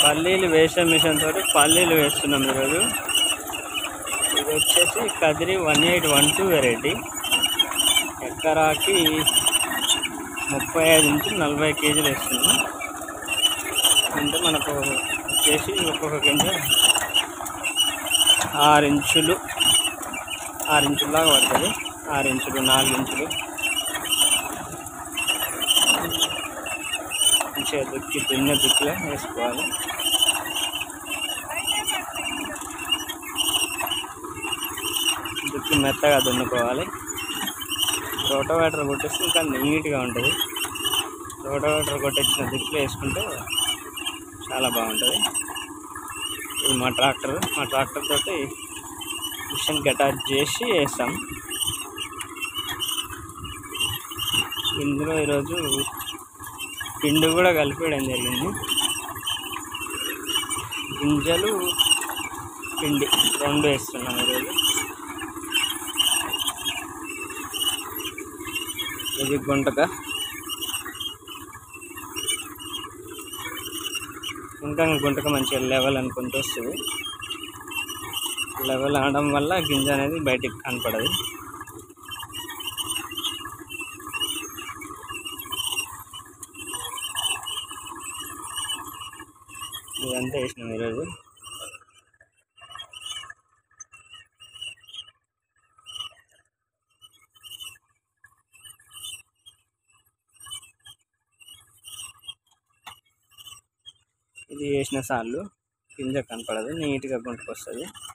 పల్లీలు వేసే మిషన్ తోటి పల్లీలు వేస్తున్నాం ఈరోజు ఇది వచ్చేసి Kadiri one eight one two variety ఎకరాకి ముప్పై ఐదు నుంచి నలభై కేజీలు వేస్తున్నాం అంటే మనకు వచ్చేసి ఒక్కొక్క గింజ ఆరు ఇంచులు ఆరు ఇంచుల దాకా పడుతుంది ఆరు ఇంచులు నాలుగు ఇంచులు మంచిగా దుక్కి దున్న దుక్కిలో వేసుకోవాలి దుక్కి మెత్తగా దున్నుకోవాలి రోటోవేటర్ కొట్టేస్తే ఇంకా నీట్గా ఉంటుంది రోటోవేటర్ కొట్టించిన దుక్కిలో వేసుకుంటే చాలా బాగుంటుంది ఇది మా ట్రాక్టర్ మా ట్రాక్టర్ తోటి మిషన్కి అటాచ్ చేసి వేస్తాం ఇందులో ఈరోజు పిండి కూడా కలిపేయడం జరిగింది గింజలు పిండి రెండు వేస్తున్నాం ఈరోజు ఇది గుంటక ఇంకా గుంటక మంచిగా లెవెల్ అనుకుంటూ వస్తుంది లెవెల్ అనడం వల్ల గింజ అనేది బయటికి కనపడదు ఇదంతా వేసినాం ఈరోజు ఇది వేసిన సార్లు గింజ కనపడదు నీట్గా గుంటకు వస్తుంది